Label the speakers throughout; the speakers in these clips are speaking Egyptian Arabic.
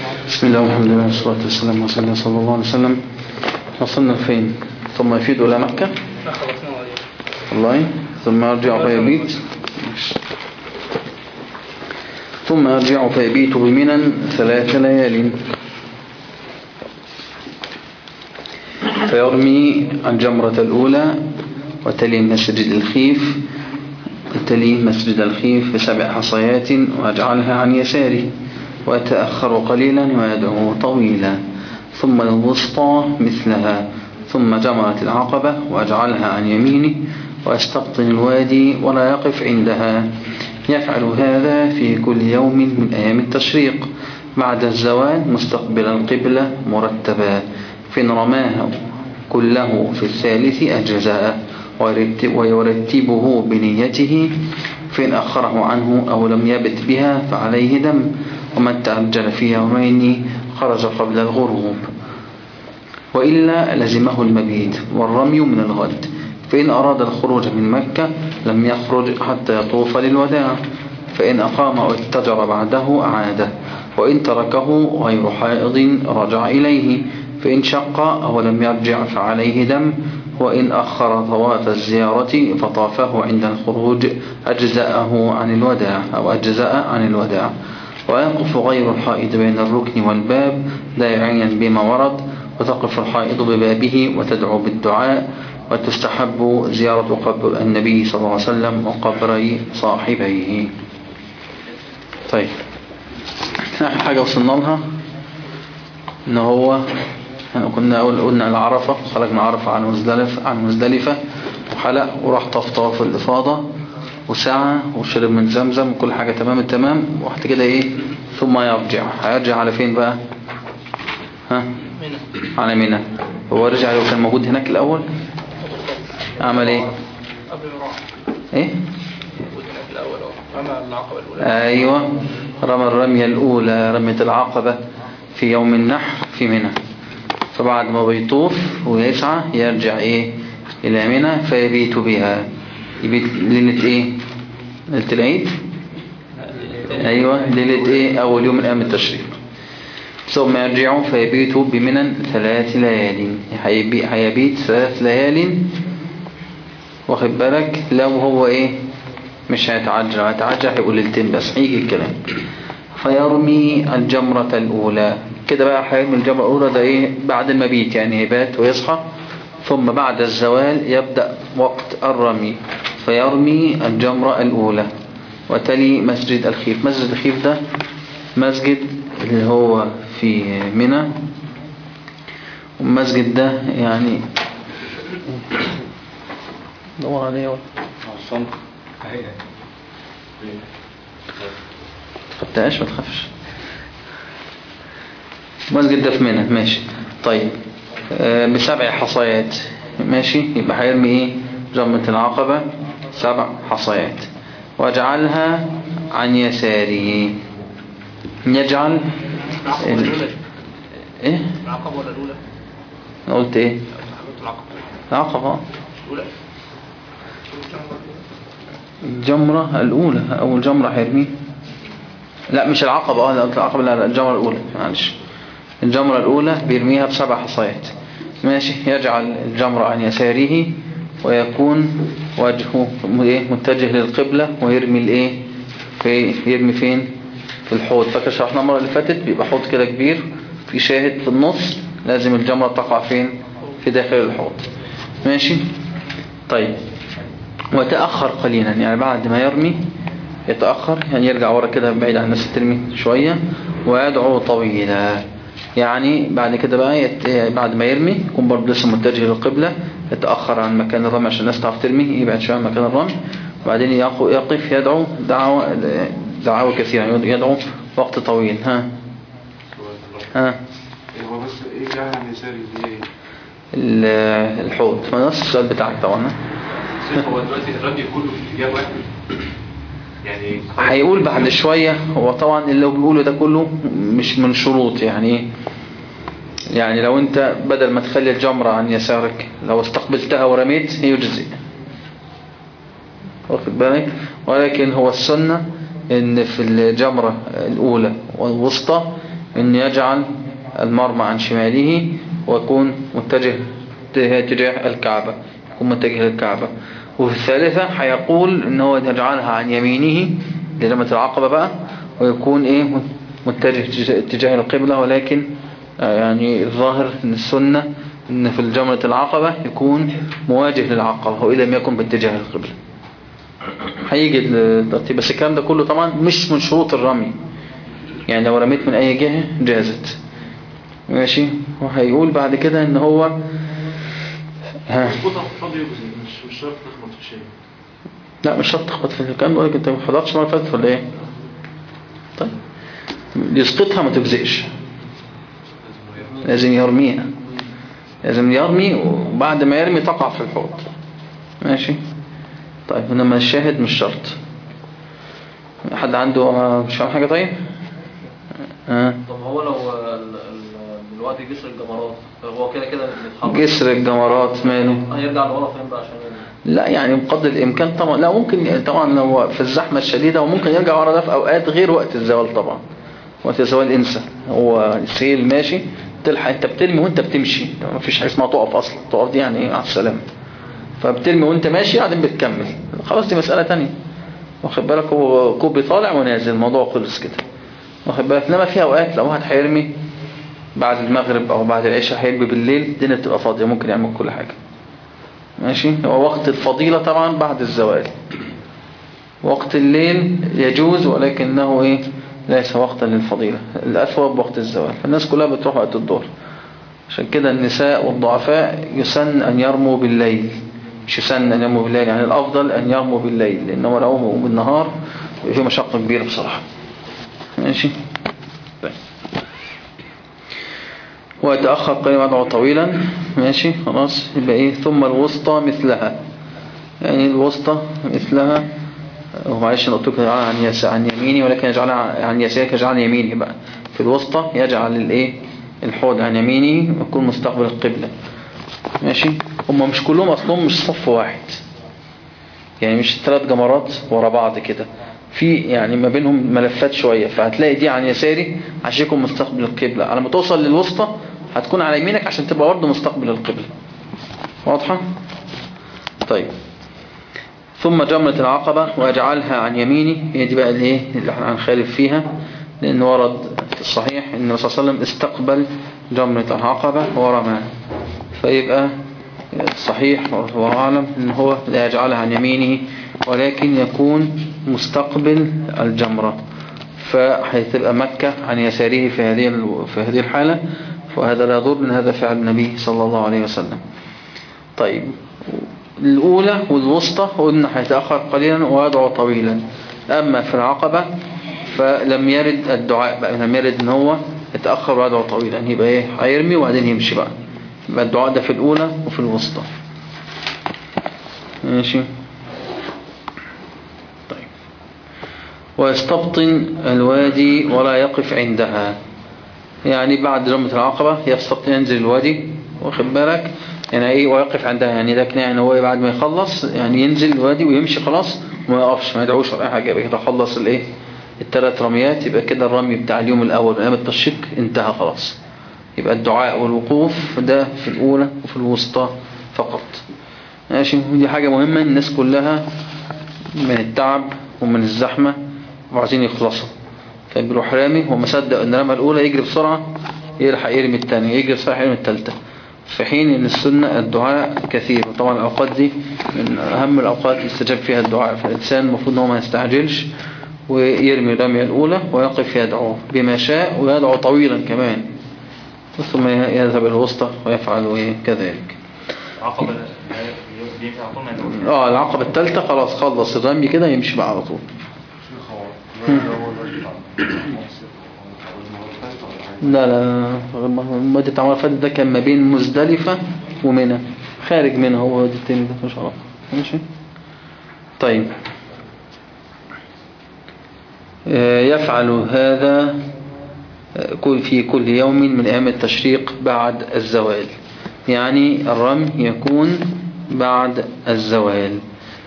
Speaker 1: بسم الله والحمد لله والصلاة والسلام على رسول الله صلى الله عليه وسلم وصلنا فين ثم يفيد إلى مكة والله ثم يرجع فيبيت ثم يرجع فيبيت بمنى ثلاث ليال فيرمي الجمرة الأولى وتلي مسجد الخيف وتلي مسجد الخيف بسبع حصيات ويجعلها عن يساره ويتأخر قليلا ويدعو طويلا ثم الوسطى مثلها ثم جمرة العقبة ويجعلها عن يمينه ويستبطن الوادي ولا يقف عندها يفعل هذا في كل يوم من أيام التشريق بعد الزوال مستقبل القبلة مرتبا فإن رماه كله في الثالث أجزاء ويرتبه بنيته فإن أخره عنه أو لم يبت بها فعليه دم ومن تأجل في يومين خرج قبل الغروب وإلا لزمه المبيت والرمي من الغد فإن أراد الخروج من مكة لم يخرج حتى يطوف للوداع فإن أقام واتجر بعده أعاده وإن تركه غير حائض رجع إليه فإن شق أو لم يرجع فعليه دم وإن أخر طواف الزيارة فطافه عند الخروج أجزأه عن الوداع أو أجزاء عن الوداع ويقف غير الحائض بين الركن والباب داعيا بما ورد وتقف الحائض ببابه وتدعو بالدعاء وتستحب زيارة قبر النبي صلى الله عليه وسلم وقبري صاحبيه طيب آخر حاجة وصلنا لها ان هو يعني كنا قلنا العرفة خرجنا عرفة عن مزدلفة عن مزدلفة وحلق وراح طف طواف الإفاضة وسعى وشرب من زمزم وكل حاجة تمام التمام وحتى كده ايه ثم يرجع هيرجع على فين بقى ها على منى هو رجع لو كان موجود هناك الأول عمل ايه ايه ايوه رمى الرمية الاولى رمية العقبة في يوم النحر في منى فبعد ما بيطوف ويسعى يرجع ايه الى منى فيبيت بها يبيت ليلة ايه ليلة العيد ايوه ليلة ايه اول يوم من ايام التشريق ثم يرجع فيبيت بمنى ثلاث ليال هيبيت ثلاث ليال واخد بالك لو هو ايه مش هيتعجل هيتعجل هيقول ليلتين بس هيجي الكلام فيرمي الجمرة الأولى كده بقى هيرمي الجمرة الأولى ده ايه بعد المبيت يعني يبات ويصحى ثم بعد الزوال يبدأ وقت الرمي فيرمي الجمرة الأولى وتلي مسجد الخيف مسجد الخيف ده مسجد اللي هو في منى والمسجد ده يعني دور عليه ولا فتاش ما تخافش المسجد ده في منى ماشي طيب آه بسبع حصيات ماشي يبقى هيرمي ايه جمة العقبة سبع حصيات واجعلها عن يساره يجعل ال... ايه
Speaker 2: العقبة ولا الأولى؟
Speaker 1: انا قلت ايه
Speaker 2: العقبة
Speaker 1: العقبة
Speaker 2: الأولى
Speaker 1: الجمرة الأولى أول جمرة هيرميه لا مش العقبة اه لا العقبة لا لا الجمرة الأولى معلش الجمرة الأولى بيرميها بسبع حصيات ماشي يجعل الجمرة عن يساره ويكون وجهه ايه متجه للقبلة ويرمي الايه في يرمي فين في الحوض فاكر شرحنا المرة اللي فاتت بيبقى حوض كده كبير في شاهد في النص لازم الجمرة تقع فين في داخل الحوض ماشي طيب وتأخر قليلا يعني بعد ما يرمي يتأخر يعني يرجع ورا كده بعيد عن الناس ترمي شوية ويدعو طويلا يعني بعد كده بقى يت... بعد ما يرمي يكون برضه لسه متجه للقبلة يتأخر عن مكان الرمي عشان الناس تعرف ترمي يبعد شوية عن مكان الرمي وبعدين يقف يدعو دعوة دعوة كثيرة يدعو وقت طويل ها ها
Speaker 3: هو بس ايه جاي عن يساري دي ايه؟
Speaker 1: ال- الحوض ما نفس السؤال بتاعك طبعا ها؟
Speaker 3: شايف هو دلوقتي الرمي كله في اتجاه واحد يعني
Speaker 1: هيقول بعد شوية هو طبعا اللي هو بيقوله ده كله مش من شروط يعني ايه يعني لو انت بدل ما تخلي الجمرة عن يسارك لو استقبلتها ورميت يجزئ واخد بالك ولكن هو السنة ان في الجمرة الاولى والوسطى أن يجعل المرمى عن شماله ويكون متجه تجاه الكعبة يكون متجه للكعبة وفي الثالثة هيقول ان هو يجعلها عن يمينه لجمة العقبة بقى ويكون ايه متجه اتجاه القبلة ولكن آه، يعني الظاهر ان السنة ان في الجمرة العقبة يكون مواجه للعقبة وإذا لم يكن باتجاه القبلة هيجي الترتيب بس الكلام ده كله طبعا مش من شروط الرمي يعني لو رميت من اي جهة جازت ماشي وهيقول بعد كده ان هو ها
Speaker 2: القطع فاضية مش مش شرط تخبط في شيء
Speaker 1: لا مش شرط تخبط في الكلام بقولك انت ما حضرتش مرة فاتت ولا ايه طيب يسقطها ما تجزئش لازم يرميها لازم يرمي وبعد ما يرمي تقع في الحوض ماشي طيب انما الشاهد مش شرط حد عنده مش فاهم حاجة طيب اه
Speaker 4: طب هو لو ال- ال- دلوقتي جسر الجمرات هو كده كده بيتحرك
Speaker 1: جسر الجمرات ماله
Speaker 4: هيرجع لورا فين بقى عشان
Speaker 1: لا يعني بقدر الامكان طبعا لا ممكن طبعا لو في الزحمه الشديده وممكن يرجع ورا ده في اوقات غير وقت الزوال طبعا وقت الزوال انسى هو السيل ماشي تلحق انت بترمي وانت بتمشي ما فيش حاجه اسمها تقف اصلا تقف دي يعني ايه مع السلامه فبترمي وانت ماشي بعدين بتكمل خلاص دي مساله تانية واخد بالك هو كوبي طالع ونازل الموضوع خلص كده واخد بالك انما في اوقات لو واحد هيرمي بعد المغرب او بعد العشاء هيرمي بالليل الدنيا بتبقى فاضيه ممكن يعمل كل حاجه ماشي هو وقت الفضيلة طبعا بعد الزوال وقت الليل يجوز ولكنه ايه ليس وقتا للفضيلة الأثوب وقت الزوال فالناس كلها بتروح وقت الظهر عشان كده النساء والضعفاء يسن أن يرموا بالليل مش يسن أن يرموا بالليل يعني الأفضل أن يرموا بالليل لأنه لو رموا بالنهار في مشقة كبيرة بصراحة ماشي طيب ويتأخر قليلا ويدعو طويلا ماشي خلاص يبقى ايه ثم الوسطى مثلها يعني الوسطى مثلها ومعلش نقول لكم يجعلها عن يس عن يميني ولكن يجعلها عن يسارك يجعل عن يميني بقى في الوسطى يجعل الايه الحوض عن يمينه ويكون مستقبل القبلة ماشي هم مش كلهم اصلهم مش صف واحد يعني مش ثلاث جمرات ورا بعض كده في يعني ما بينهم ملفات شوية فهتلاقي دي عن يساري عشان يكون مستقبل القبلة على ما توصل للوسطى هتكون على يمينك عشان تبقى برضه مستقبل القبلة واضحة طيب ثم جمرة العقبة واجعلها عن يميني هي دي بقى الايه اللي احنا هنخالف فيها لان ورد في الصحيح ان النبي صلى الله عليه وسلم استقبل جمرة العقبة ورماها فيبقى صحيح والله أعلم ان هو لا يجعلها عن يمينه ولكن يكون مستقبل الجمرة فهتبقى مكة عن يساره في هذه ال- في هذه الحالة وهذا لا يضر من هذا فعل النبي صلى الله عليه وسلم طيب الأولى والوسطى قلنا هيتأخر قليلا ويدعو طويلا أما في العقبة فلم يرد الدعاء بقى لم يرد ان هو يتأخر ويدعو طويلا يبقى ايه هيرمي وبعدين يمشي بقى يبقى الدعاء ده في الأولى وفي الوسطى ماشي طيب ويستبطن الوادي ولا يقف عندها يعني بعد رمة العقبة يستبطن ينزل الوادي واخد بالك يعني ايه ويقف عندها يعني ده كده يعني هو بعد ما يخلص يعني ينزل الوادي ويمشي خلاص وما يقفش ما يدعوش ولا أي حاجة يبقى كده خلص الايه الثلاث رميات يبقى كده الرمي بتاع اليوم الأول من أيام التشريق انتهى خلاص يبقى الدعاء والوقوف ده في الأولى وفي الوسطى فقط ماشي ودي حاجة مهمة الناس كلها من التعب ومن الزحمة وعايزين يخلصوا فبيروح رامي هو مصدق ان رمى الأولى يجري بسرعة يلحق يرمي الثانية يجري بسرعة يرمي الثالثة في حين ان السنة الدعاء كثير وطبعا الأوقات دي من أهم الأوقات اللي استجاب فيها الدعاء فالإنسان المفروض ان هو ما يستعجلش ويرمي الرمية الأولى ويقف يدعو بما شاء ويدعو طويلا كمان ثم يذهب إلى الوسطى ويفعل كذلك
Speaker 5: عقبة ينفع على طول ما يدعوش
Speaker 1: اه العقبة الثالثة خلاص خلص الرمي كده يمشي بقى على طول لا لا المدة بتاع المرة اللي فاتت ده كان ما بين مزدلفة ومنى خارج منها هو ده التاني ده مش عارف ماشي طيب آه، يفعل هذا آه، كل في كل يوم من أيام التشريق بعد الزوال يعني الرمي يكون بعد الزوال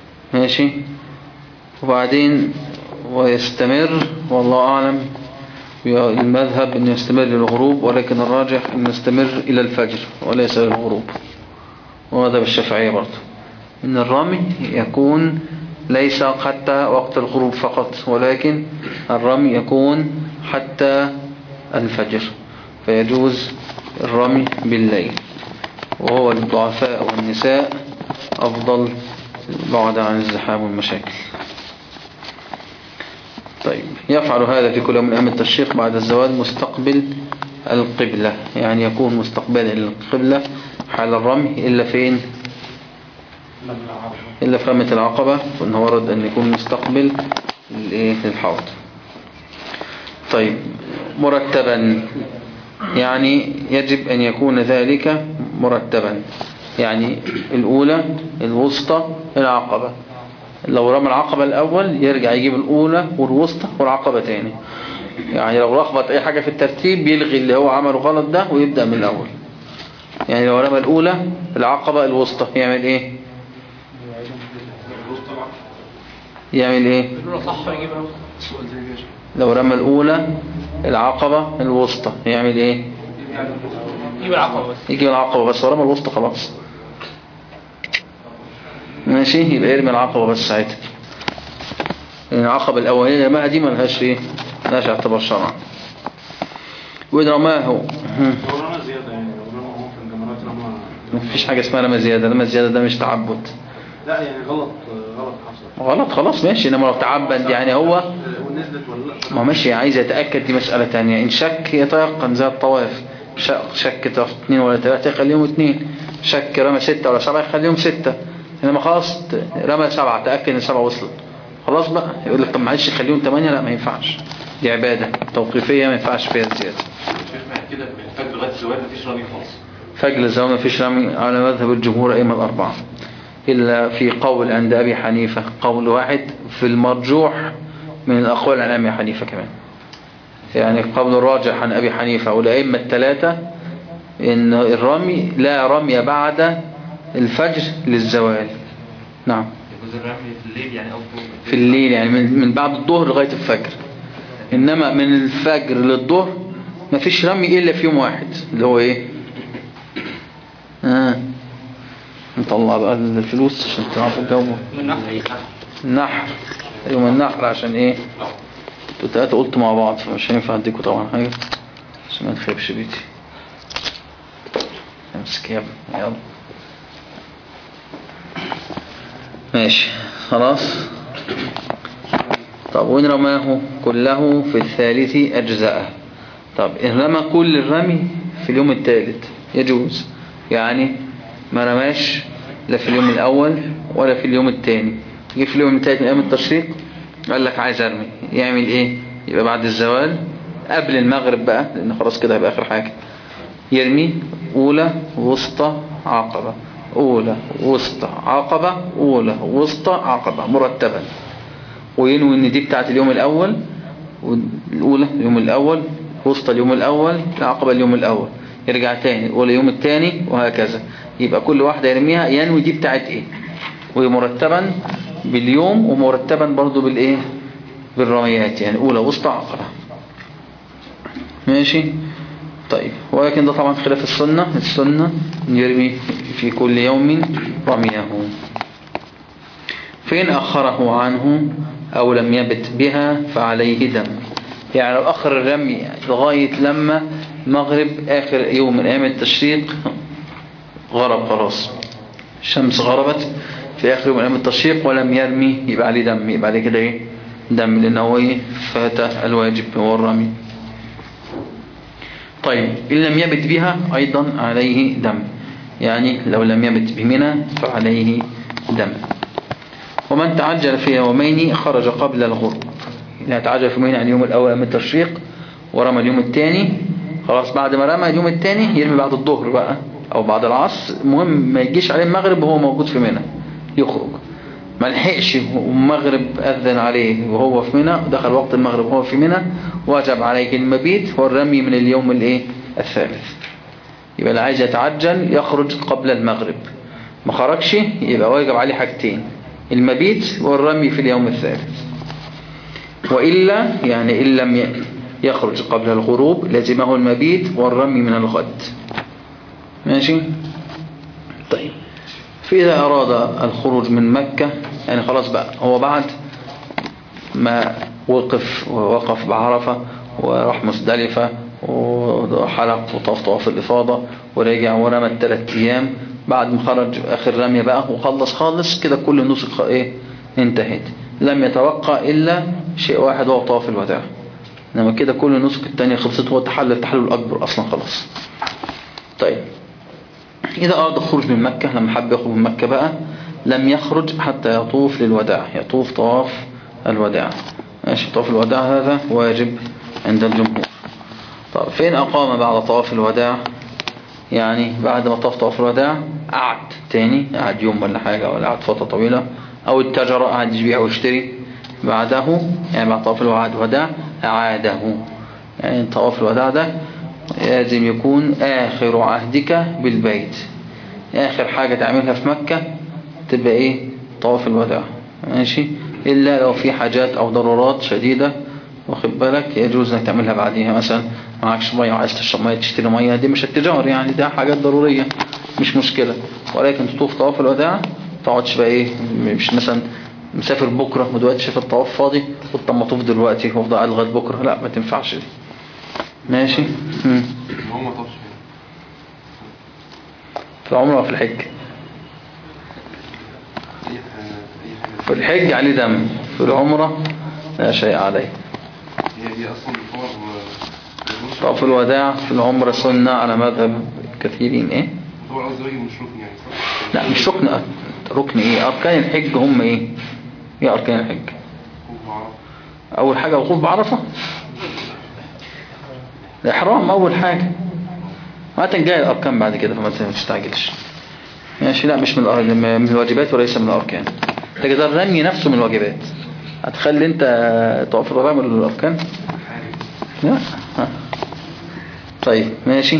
Speaker 1: ماشي وبعدين ويستمر والله أعلم المذهب أن يستمر للغروب ولكن الراجح أن يستمر إلى الفجر وليس للغروب وهذا بالشافعية برضه أن الرمي يكون ليس حتى وقت الغروب فقط ولكن الرمي يكون حتى الفجر فيجوز الرمي بالليل وهو للضعفاء والنساء أفضل بعد عن الزحام والمشاكل طيب يفعل هذا في كل يوم من أيام التشريق بعد الزوال مستقبل القبلة يعني يكون مستقبلا القبلة حال الرمي إلا فين إلا في رمية العقبة وإنه ورد أن يكون مستقبل الإيه؟ للحوض طيب مرتبا يعني يجب أن يكون ذلك مرتبا يعني الأولى الوسطى العقبة لو رمى العقبة الأول يرجع يجيب الأولى والوسطى والعقبة تاني يعني لو لخبط أي حاجة في الترتيب بيلغي اللي هو عمله غلط ده ويبدأ من الأول يعني لو رمى الأولى العقبة الوسطى يعمل إيه يعمل إيه
Speaker 4: الأولى صح يجيبها
Speaker 1: لو رمى الأولى العقبة الوسطى يعمل إيه
Speaker 4: يجيب العقبة بس
Speaker 1: يجي العقبة بس ورمى الوسطى خلاص ماشي يبقى يرمي العقبة بس ساعتها لأن العقبة الأولانية ما دي ملهاش إيه ملهاش اعتبار شرعا وإن رماه
Speaker 2: هو رمى زيادة يعني لو رمى هو في الجمرات رمى
Speaker 1: مفيش حاجة اسمها رمى زيادة رمى زيادة ده مش تعبد
Speaker 2: لا يعني غلط غلط حصل
Speaker 1: غلط خلاص ماشي إنما لو تعبد يعني هو
Speaker 2: ونزلت ولا لا
Speaker 1: ما ماشي عايز يتأكد دي مسألة تانية إن شك يتيقن زي الطواف شك, شك تاخد اتنين ولا تلاتة يخليهم اتنين شك رمى ستة ولا سبعة يخليهم ستة إنما خلاص ت- رمى سبعة تأكد إن سبعة وصلت خلاص بقى يقول لك طب معلش خليهم تمانية لا ما ينفعش دي عبادة توقيفية ما ينفعش فيها زيادة
Speaker 3: شايف معنى كده من الفجر لغاية الزوال مفيش رمي خالص
Speaker 1: فجل الزمان ما فيش رمي على مذهب الجمهور أئمة الأربعة إلا في قول عند أبي حنيفة قول واحد في المرجوح من الأقوال عن أبي حنيفة كمان يعني قول الراجح عن أبي حنيفة والأئمة الثلاثة إن الرمي لا رمي بعد الفجر للزوال نعم
Speaker 5: يجوز الرمي في الليل يعني أو
Speaker 1: في الليل يعني من من بعد الظهر لغاية الفجر إنما من الفجر للظهر ما فيش رمي إلا في يوم واحد اللي هو إيه آه. نطلع بقى الفلوس عشان تعرفوا الجو النحر يوم النحر عشان إيه انتوا تلاتة قلت مع بعض فمش هينفع اديكوا طبعا حاجة عشان ما نخيبش بيتي امسك يا ابني يلا ماشي خلاص طب وإن رماه كله في الثالث أجزاءه طب إن رمى كل الرمي في اليوم الثالث يجوز يعني ما رماش لا في اليوم الأول ولا في اليوم الثاني يجي في اليوم الثالث من أيام التشريق قال لك عايز أرمي يعمل إيه يبقى بعد الزوال قبل المغرب بقى لأن خلاص كده هيبقى آخر حاجة يرمي أولى وسطى عقبة أولى وسطى عقبة أولى وسطى عقبة مرتبا وينوي ان دي بتاعت اليوم الاول والاولى اليوم الاول وسطى اليوم الاول العقبة اليوم الاول يرجع تاني الاولى اليوم التاني وهكذا يبقى كل واحدة يرميها ينوي دي بتاعت ايه ومرتبا باليوم ومرتبا برضو بالايه بالرميات يعني اولى وسطى عقبة ماشي طيب ولكن ده طبعا خلاف السنة السنة يرمي في كل يوم رميه فإن أخره عنه أو لم يبت بها فعليه دم يعني لو أخر الرمي لغاية لما مغرب آخر يوم من أيام التشريق غرب خلاص الشمس غربت في آخر يوم من أيام التشريق ولم يرمي يبقى عليه دم يبقى عليه كده إيه دم لأنه هو إيه فات الواجب هو الرمي طيب إن لم يبت بها أيضا عليه دم يعني لو لم يبت بمنى فعليه دم ومن تعجل في يومين خرج قبل الغروب يعني تعجل في يومين عن اليوم الأول من التشريق ورمى اليوم الثاني خلاص بعد ما رمى اليوم الثاني يرمي بعد الظهر بقى أو بعد العصر المهم ما يجيش عليه المغرب وهو موجود في منى يخرج ما لحقش والمغرب أذن عليه وهو في منى دخل وقت المغرب وهو في منى وجب عليه المبيت والرمي من اليوم الايه الثالث يبقى اللي عايز يتعجل يخرج قبل المغرب ما خرجش يبقى واجب عليه حاجتين المبيت والرمي في اليوم الثالث وإلا يعني إن لم ي... يخرج قبل الغروب لزمه المبيت والرمي من الغد ماشي طيب فإذا أراد الخروج من مكة يعني خلاص بقى هو بعد ما وقف ووقف بعرفة وراح مزدلفة وحلق وطاف طواف الإفاضة ورجع ورمى الثلاث أيام بعد ما خرج آخر رمية بقى وخلص خالص كده كل النسخ إيه انتهت لم يتوقع إلا شيء واحد هو طواف الوداع إنما كده كل النسخ التانية خلصت هو تحلل التحلل الأكبر أصلا خلاص طيب إذا أراد الخروج من مكة لما حب يخرج من مكة بقى لم يخرج حتى يطوف للوداع يطوف طواف الوداع ماشي طواف الوداع هذا واجب عند الجمهور طب فين أقام بعد طواف الوداع يعني بعد ما طاف طواف الوداع قعد تاني قعد يوم ولا حاجة ولا قعد فترة طويلة أو التجرة قعد يبيع ويشتري بعده يعني بعد طواف الوداع أعاده يعني طواف الوداع ده لازم يكون آخر عهدك بالبيت آخر حاجة تعملها في مكة تبقى إيه طواف الوداع ماشي إلا لو في حاجات أو ضرورات شديدة واخد بالك يجوز انك تعملها بعديها مثلا معكش ميه وعايز تشرب ميه تشتري ميه دي مش التجار يعني ده حاجات ضرورية مش مشكلة ولكن تطوف طواف الوداع تقعدش بقى ايه مش مثلا مسافر بكرة ودلوقتي شايف الطواف فاضي قلت طب ما اطوف دلوقتي وافضل قاعد لغايه بكرة لا ما تنفعش دي ماشي مم.
Speaker 3: هو ما طافش فين
Speaker 1: في العمرة وفي الحج
Speaker 3: اي حاجه اي حاجه
Speaker 1: في الحج عليه دم في العمرة لا شيء عليه
Speaker 3: هي دي اصلا بتطور
Speaker 1: طواف الوداع في العمرة سنة على مذهب كثيرين ايه
Speaker 3: بتطور قصدي راجل مش ركن يعني صح؟
Speaker 1: لا مش ركن ركن ايه اركان الحج هم ايه ايه اركان الحج
Speaker 3: هو عرف
Speaker 1: اول حاجة الوقوف بعرفة الاحرام اول حاجة ما جاي الاركان بعد كده فما تستعجلش ماشي لا مش من الأر- من الواجبات وليس من الاركان ده كده الرمي نفسه من الواجبات هتخلي انت تقف الرمي من الاركان لا ها. طيب ماشي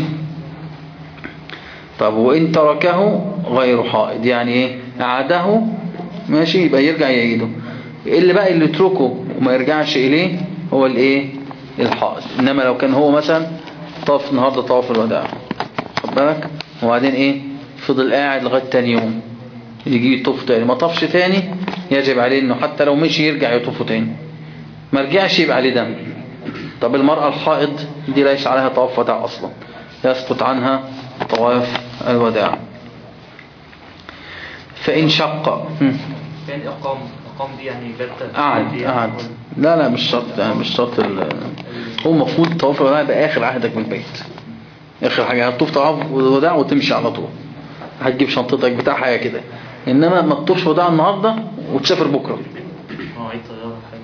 Speaker 1: طب وإن تركه غير حائض يعني ايه عاده ماشي يبقى يرجع يعيده اللي بقى اللي يتركه وما يرجعش إليه هو الايه الحائض إنما لو كان هو مثلا طاف النهاردة طواف الوداع خد بالك وبعدين ايه فضل قاعد لغاية تاني يوم يجي يطوف تاني ما طافش تاني يجب عليه انه حتى لو مشي يرجع يطوف تاني ما رجعش يبقى عليه دم طب المرأة الحائض دي ليس عليها طواف وداع أصلا يسقط عنها طواف الوداع فإن شق هم.
Speaker 4: يعني أقام أقام دي يعني جت
Speaker 1: قعد
Speaker 4: يعني
Speaker 1: قعد لا لا مش شرط يعني مش شرط ال- هو المفروض طواف الوداع يبقى آخر عهدك بالبيت آخر حاجة هتطوف طواف الوداع وتمشي على طول هتجيب شنطتك بتاع حاجة كده إنما ما تطوفش وداع النهاردة وتسافر بكرة
Speaker 4: مواعيد طيارة حاجة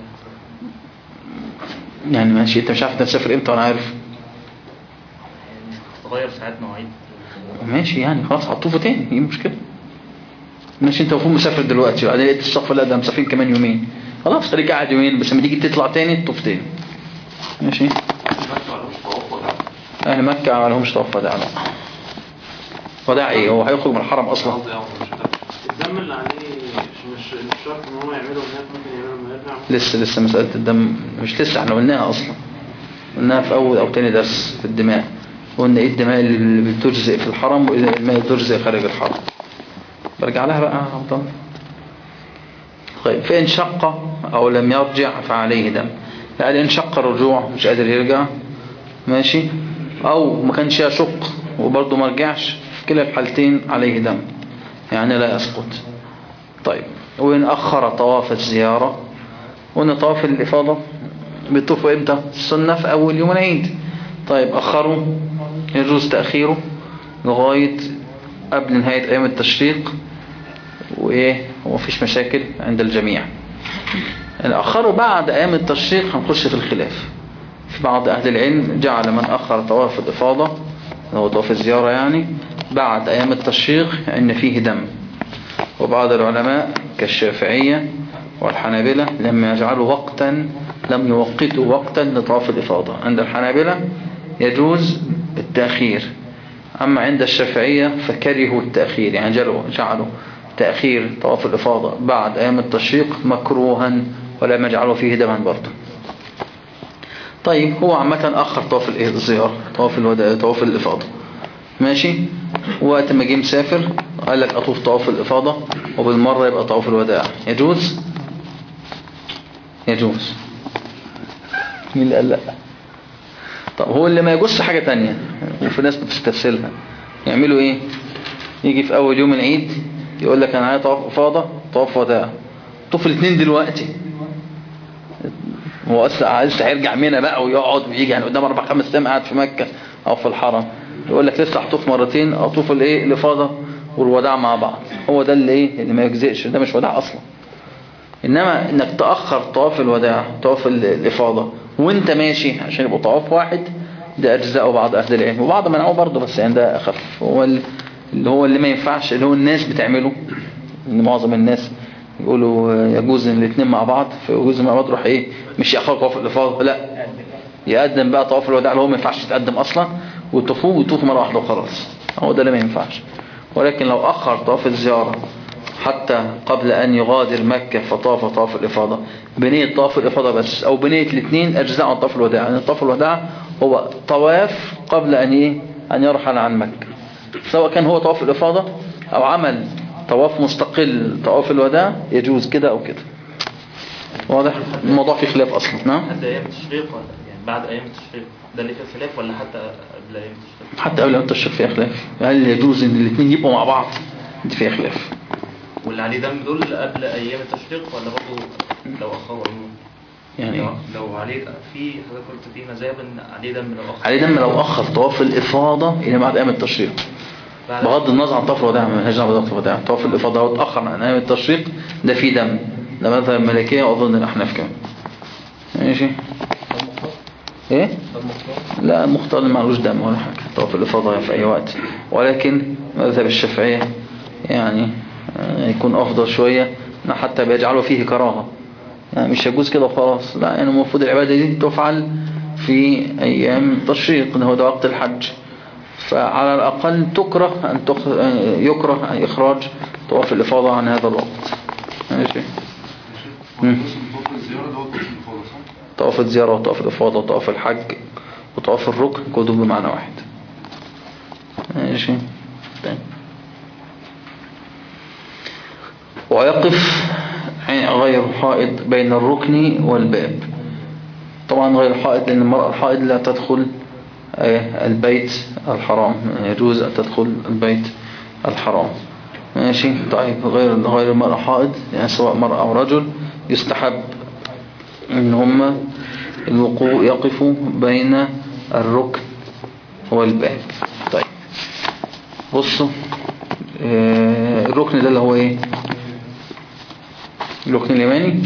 Speaker 1: يعني ماشي انت مش عارف انت تسافر امتى وانا عارف
Speaker 4: يعني تغير ساعات مواعيد
Speaker 1: ماشي يعني خلاص هتطوفوا تاني ايه المشكلة ماشي انت المفروض مسافر دلوقتي بعدين لقيت الصف لا ده مسافرين كمان يومين خلاص خليك قاعد يومين بس لما تيجي تطلع تاني تطوف تاني ماشي
Speaker 3: مكة مالهمش طواف وداع
Speaker 1: اهل مكة ما لهمش طواف وداع لا وداع ايه هو هيخرج من الحرم اصلا
Speaker 3: قصدي اه مش وداع
Speaker 2: الدم اللي عليه مش مش مش شرط ان هو يعمله هناك ممكن يعمله لما يرجع
Speaker 1: لسه لسه مسألة الدم مش لسه احنا قلناها اصلا قلناها في اول او تاني درس في الدماء قلنا ايه الدماء اللي بتجزئ في الحرم وايه الدماء اللي بتجزئ خارج الحرم برجع لها بقى يا عبد الله طيب فإن شق أو لم يرجع فعليه دم يعني إن شق الرجوع مش قادر يرجع ماشي أو ما كانش يشق وبرضه ما رجعش في كلا الحالتين عليه دم يعني لا يسقط طيب وإن أخر طواف الزيارة وإن طواف الإفاضة بيطوفوا إمتى السنة في أول يوم العيد طيب أخروا يجوز تأخيره لغاية قبل نهاية أيام التشريق وإيه ومفيش مشاكل عند الجميع الأخر بعد أيام التشريق هنخش في الخلاف في بعض أهل العلم جعل من أخر طواف الإفاضة اللي هو طواف الزيارة يعني بعد أيام التشريق إن فيه دم وبعض العلماء كالشافعية والحنابلة لما يجعلوا وقتا لم يوقتوا وقتا لطواف الإفاضة عند الحنابلة يجوز التأخير أما عند الشافعية فكرهوا التأخير يعني جعلوا, جعلوا تأخير طواف الإفاضة بعد أيام التشريق مكروها ولم يجعلوا فيه دما برضه طيب هو عامة أخر طواف الإيه الزيارة طواف الوداع طواف الإفاضة ماشي وقت ما جه مسافر قال لك أطوف طواف الإفاضة وبالمرة يبقى طواف الوداع يجوز يجوز مين اللي قال لا طب هو اللي ما يجوزش حاجة تانية وفي ناس بتستسهلها يعملوا ايه يجي في اول يوم العيد يقول لك انا عايز طواف افاضة طواف وداع طوف الاثنين دلوقتي هو اصلا عايز هيرجع منى بقى ويقعد ويجي يعني قدام اربع خمس ايام قاعد في مكة او في الحرم يقول لك لسه هطوف مرتين اطوف الايه الافاضة والوداع مع بعض هو ده اللي ايه اللي ما يجزئش ده مش وداع اصلا انما انك تأخر طواف الوداع طواف ال- الافاضة وانت ماشي عشان يبقى طواف واحد ده اجزاء بعض اهل العلم وبعض منعوه برضه بس يعني ده اخف هو ال- اللي هو اللي ما ينفعش اللي هو الناس بتعمله ان معظم الناس يقولوا يجوز ان الاثنين مع بعض فيجوز مع بعض تروح ايه مش يأخر طواف الافاضة لا يقدم بقى طواف الوداع اللي هو ما ينفعش يتقدم اصلا وتفوق وتوف مرة واحدة وخلاص هو ده اللي ما ينفعش ولكن لو اخر طواف الزيارة حتى قبل أن يغادر مكة فطاف طواف الإفاضة بنية طواف الإفاضة بس أو بنية الاثنين أجزاء عن طواف الوداع يعني طواف الوداع هو طواف قبل أن إيه أن يرحل عن مكة سواء كان هو طواف الإفاضة أو عمل طواف مستقل طواف الوداع يجوز كده أو كده واضح الموضوع فيه خلاف أصلا نعم
Speaker 5: حتى ايام التشريق ولا يعني بعد ايام التشريق ده اللي فيه خلاف ولا حتى قبل ايام التشريق
Speaker 1: حتى قبل أن تشرك فيها خلاف هل يجوز أن الاثنين يبقوا مع بعض دي فيها خلاف
Speaker 5: واللي عليه دم دول قبل ايام التشريق ولا برضه لو اخروا عموما
Speaker 1: يعني
Speaker 5: لو,
Speaker 1: إيه؟
Speaker 5: لو عليه في حضرتك قلت في مذاهب ان عليه دم لو اخر
Speaker 1: عليه دم لو أخر طواف الإفاضة إلى بعد أيام التشريق
Speaker 5: بعد
Speaker 1: بغض النظر عن طواف الوداع ما لهاش دعوه بطواف الوداع طواف الافاضه هو اتاخر عن ايام التشريق ده فيه دم ده مذهب الملكيه واظن الاحناف كمان ماشي ايه لا المختار ما معلوش دم ولا حاجه طواف الافاضه في اي وقت ولكن مذهب الشافعيه يعني آه، يكون افضل شويه إنه حتى بيجعلوا فيه كراهه يعني مش يجوز كده وخلاص لا يعني المفروض العباده دي تفعل في ايام التشريق ده هو ده وقت الحج فعلى الأقل تكره أن تخ... يكره أن إخراج طواف الإفاضة عن هذا الوقت ماشي مم.
Speaker 6: طواف الزيارة ده هو طواف الإفاضة صح؟
Speaker 1: طواف الزيارة وطواف الإفاضة وطواف الحج وطواف الركن كلهم بمعنى واحد ماشي طيب. ويقف غير حائض بين الركن والباب طبعا غير حائض لأن المرأة الحائض لا تدخل آه، البيت الحرام يجوز أن تدخل البيت الحرام ماشي طيب غير غير المرأة حائض يعني سواء مرأة أو رجل يستحب ان هم الوقوع يقفوا بين الركن والباب طيب بصوا آه، الركن ده اللي هو ايه الركن اليماني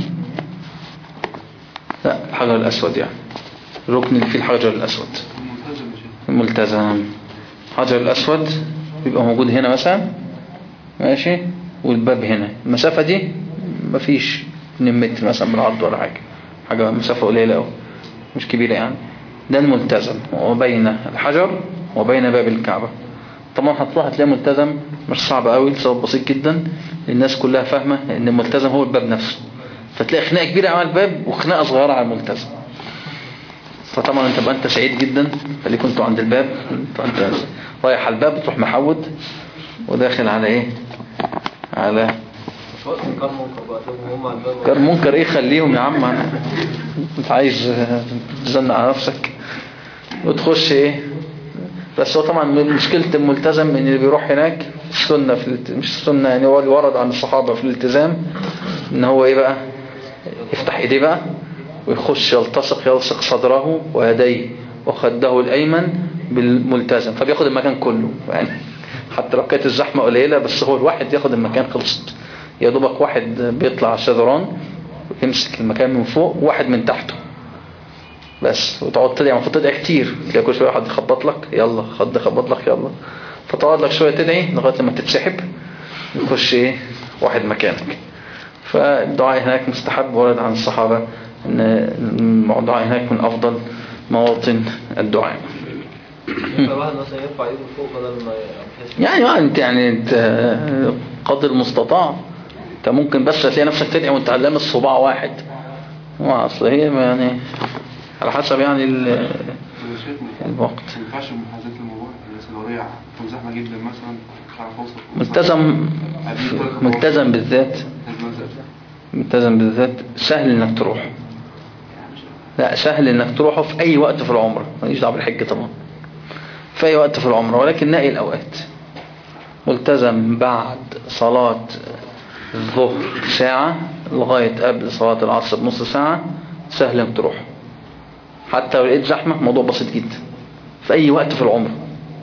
Speaker 1: لا الحجر الاسود يعني الركن اللي فيه الحجر الاسود
Speaker 6: الملتزم يا شيخ
Speaker 1: الملتزم الحجر الاسود بيبقى موجود هنا مثلا ماشي والباب هنا المسافة دي مفيش 2 متر مثلا بالعرض ولا حاجة حاجة مسافة قليلة أوي مش كبيرة يعني ده الملتزم وبين الحجر وبين باب الكعبة طبعا هتروح هتلاقي ملتزم مش صعب قوي لسبب بسيط جدا الناس كلها فاهمة ان الملتزم هو الباب نفسه فتلاقي خناقة كبيرة على الباب وخناقة صغيرة على الملتزم فطبعا انت بقى انت سعيد جدا فليه كنتوا عند الباب فانت رايح على الباب تروح محود وداخل على ايه على
Speaker 4: مش وقت كان منكر بقى شوفوا هم على الباب
Speaker 1: كان منكر ايه خليهم يا عم انت عايز آه، تزنق على نفسك وتخش ايه بس هو طبعا من مشكلة الملتزم ان اللي بيروح هناك السنة في الالت... مش السنة يعني هو اللي ورد عن الصحابة في الالتزام ان هو ايه بقى يفتح ايديه بقى ويخش يلتصق يلصق صدره ويديه وخده الايمن بالملتزم فبياخد المكان كله يعني حتى لو كانت الزحمة قليلة بس هو الواحد ياخد المكان خلصت يا دوبك واحد بيطلع على الشذران يمسك المكان من فوق وواحد من تحته بس وتقعد تدعي المفروض تدعي كتير تلاقي كل شويه حد يخبط لك يلا خد خبط لك يلا فتقعد لك شويه تدعي لغايه لما تتسحب يخش ايه واحد مكانك فالدعاء هناك مستحب ورد عن الصحابه ان الدعاء هناك من افضل مواطن الدعاء
Speaker 4: فالواحد مثلا يرفع ايده فوق بدل ما يحس
Speaker 1: يعني ما انت يعني انت قدر المستطاع انت ممكن بس هتلاقي نفسك تدعي وانت علام الصباع واحد ما اصل هي ما يعني على حسب يعني ال-
Speaker 6: انا شايف إن
Speaker 1: الوقت
Speaker 6: ما ينفعش محاذاه الموضوع الناس لو هي تكون زحمه جدا مثلا مش عارف اوصل
Speaker 1: ملتزم ملتزم بالذات ملتزم بالذات سهل انك تروح لا سهل انك تروحه في اي وقت في العمر ماليش دعوه بالحج طبعا في اي وقت في العمر ولكن نقي الاوقات ملتزم بعد صلاة الظهر ساعة لغاية قبل صلاة العصر بنص ساعة سهل انك تروح حتى لو لقيت زحمة موضوع بسيط جدا في اي وقت في العمر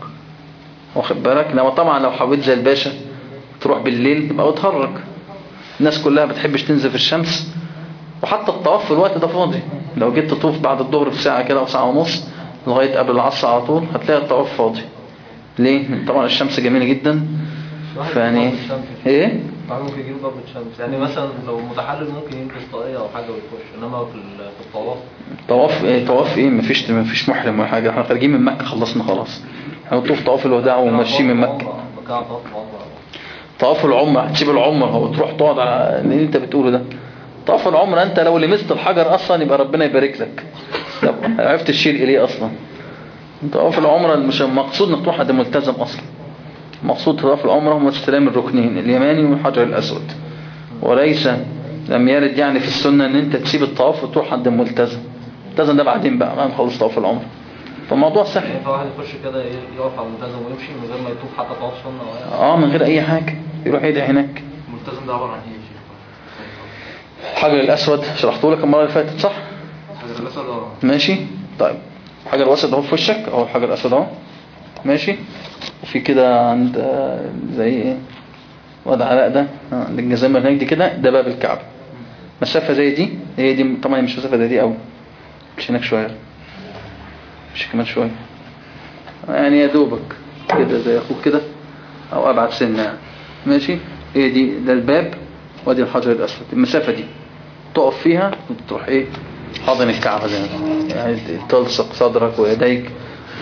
Speaker 1: واخد بالك انما طبعا لو حبيت زي الباشا تروح بالليل يبقى وتهرج الناس كلها بتحبش تنزل في الشمس وحتى الطواف في الوقت ده فاضي لو جيت تطوف بعد الظهر بساعة كده او ساعة ونص لغاية قبل العصر على طول هتلاقي الطواف فاضي ليه؟ طبعا الشمس جميلة جدا فيعني ايه؟
Speaker 4: واحد ممكن يجيب ضربة شمس يعني مثلا لو متحلل ممكن يلبس طاقية أو حاجة ويخش إنما في ال- في الطواف
Speaker 1: طواف ايه طواف ايه مفيش مفيش محرم ولا حاجة احنا خارجين من مكة خلصنا خلاص هنطوف طواف الوداع وماشيين من مكة
Speaker 4: بكاع طواف عمرة
Speaker 1: طواف العمرة هتسيب العمرة وتروح تقعد على اللي انت بتقوله ده طواف العمرة انت لو لمست الحجر اصلا يبقى ربنا يبارك لك لو عرفت تشير اليه اصلا طواف العمرة مش مقصود انك تروح عند ملتزم اصلا مقصود طواف العمرة هم استلام الركنين اليماني والحجر الاسود وليس لم يرد يعني في السنة ان انت تسيب الطواف وتروح عند الملتزم الملتزم ده بعدين بقى ما نخلص طواف العمرة فالموضوع سهل
Speaker 4: يعني فواحد يخش كده ي- يقف على الملتزم ويمشي من غير ما يطوف حتى طواف سنة أو أي حاجة.
Speaker 1: اه من غير اي حاجة يروح يدعي هناك
Speaker 3: الملتزم ده عبارة عن ايه يا شيخ؟
Speaker 1: الحجر الاسود شرحته لك المرة اللي فاتت صح
Speaker 3: حجر الاسود اه
Speaker 1: ماشي طيب الحجر الاسود اهو في وشك اهو الحجر الاسود اهو ماشي وفي كده عند آه، زي ايه وضع علاء ده آه، عند الجزامة هناك دي كده ده باب الكعبة مسافة زي دي هي دي طبعا مش مسافة زي دي قوي مش هناك شوية مش كمان شوية يعني يا دوبك كده زي اخوك كده او ابعد سنة يعني ماشي هي دي ده الباب وادي الحجر الاسود المسافة دي تقف فيها وتروح ايه حاضن الكعبة زي ما يعني تلصق صدرك ويديك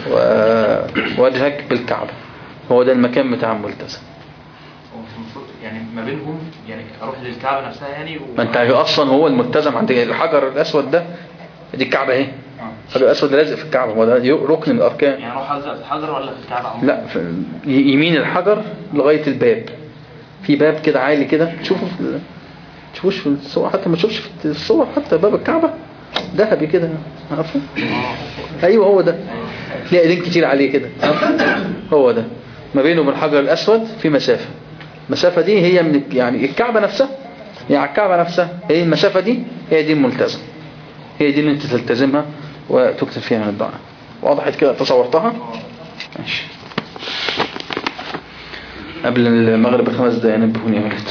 Speaker 1: ووجهك بالكعبة هو ده المكان بتاع الملتزم
Speaker 3: هو مش المفروض يعني ما بينهم يعني اروح للكعبة نفسها يعني و...
Speaker 1: ما انت اصلا هو الملتزم عند الحجر الاسود ده دي الكعبة اهي الحجر الاسود لازق في الكعبة هو ده ركن من الاركان
Speaker 3: يعني اروح الزق في الحجر ولا في الكعبة عموما؟
Speaker 1: لا في ي- يمين الحجر لغاية الباب في باب كده عالي كده تشوفه في ال- تشوفوش في الصور حتى ما تشوفش في الصور حتى باب الكعبة ذهبي كده عارفه ايوه هو ده ليه ايدين كتير عليه كده عارفه؟ هو ده ما بينه وبين الحجر الاسود في مسافة المسافة دي هي من يعني الكعبة نفسها يعني الكعبة نفسها هي المسافة دي هي دي الملتزم هي دي اللي انت تلتزمها وتكتب فيها من الدعاء وضحت كده تصورتها ماشي قبل المغرب بخمس دقايق نبهوني يا ولد